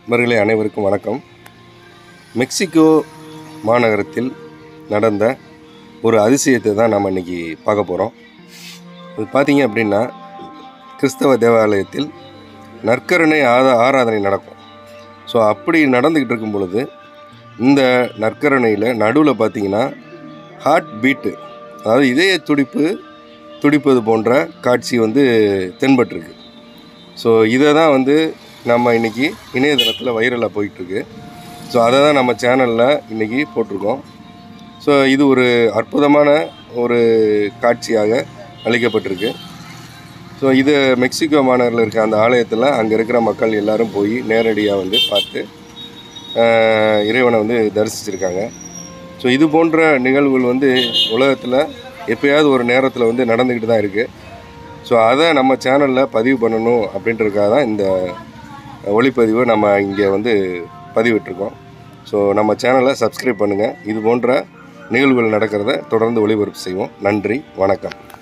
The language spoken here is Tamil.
நண்பர்களே அனைவருக்கும் வணக்கம் மெக்சிகோ மாநகரத்தில் நடந்த ஒரு அதிசயத்தை தான் நம்ம இன்றைக்கி பார்க்க போகிறோம் இது பார்த்தீங்க அப்படின்னா கிறிஸ்தவ தேவாலயத்தில் நற்கருணை ஆதா ஆராதனை நடக்கும் ஸோ அப்படி நடந்துக்கிட்டு இருக்கும் பொழுது இந்த நற்கருணையில் நடுவில் பார்த்தீங்கன்னா ஹார்ட் பீட்டு அதாவது இதய துடிப்பு துடிப்பது போன்ற காட்சி வந்து தென்பட்டிருக்கு ஸோ இதை தான் வந்து நம்ம இன்றைக்கி இணையதளத்தில் வைரலாக போயிட்டுருக்கு ஸோ அதை தான் நம்ம சேனலில் இன்றைக்கி போட்டிருக்கோம் ஸோ இது ஒரு அற்புதமான ஒரு காட்சியாக அளிக்கப்பட்டிருக்கு ஸோ இது மெக்சிகோ மாநகரில் இருக்க அந்த ஆலயத்தில் அங்கே இருக்கிற மக்கள் எல்லாரும் போய் நேரடியாக வந்து பார்த்து ஆஹ், இறைவனை வந்து தரிசிச்சிருக்காங்க ஸோ இது போன்ற நிகழ்வுகள் வந்து உலகத்தில் எப்பயாவது ஒரு நேரத்தில் வந்து நடந்துக்கிட்டு தான் இருக்குது ஸோ அதை நம்ம சேனலில் பதிவு பண்ணணும் அப்படின்றதுக்காக தான் இந்த ஒளிப்பதிவை நம்ம இங்கே வந்து பதிவிட்டிருக்கோம் ஸோ நம்ம சேனலை சப்ஸ்கிரைப் பண்ணுங்கள் இது போன்ற நிகழ்வுகள் நடக்கிறத தொடர்ந்து ஒளிபரப்பு செய்வோம் நன்றி வணக்கம்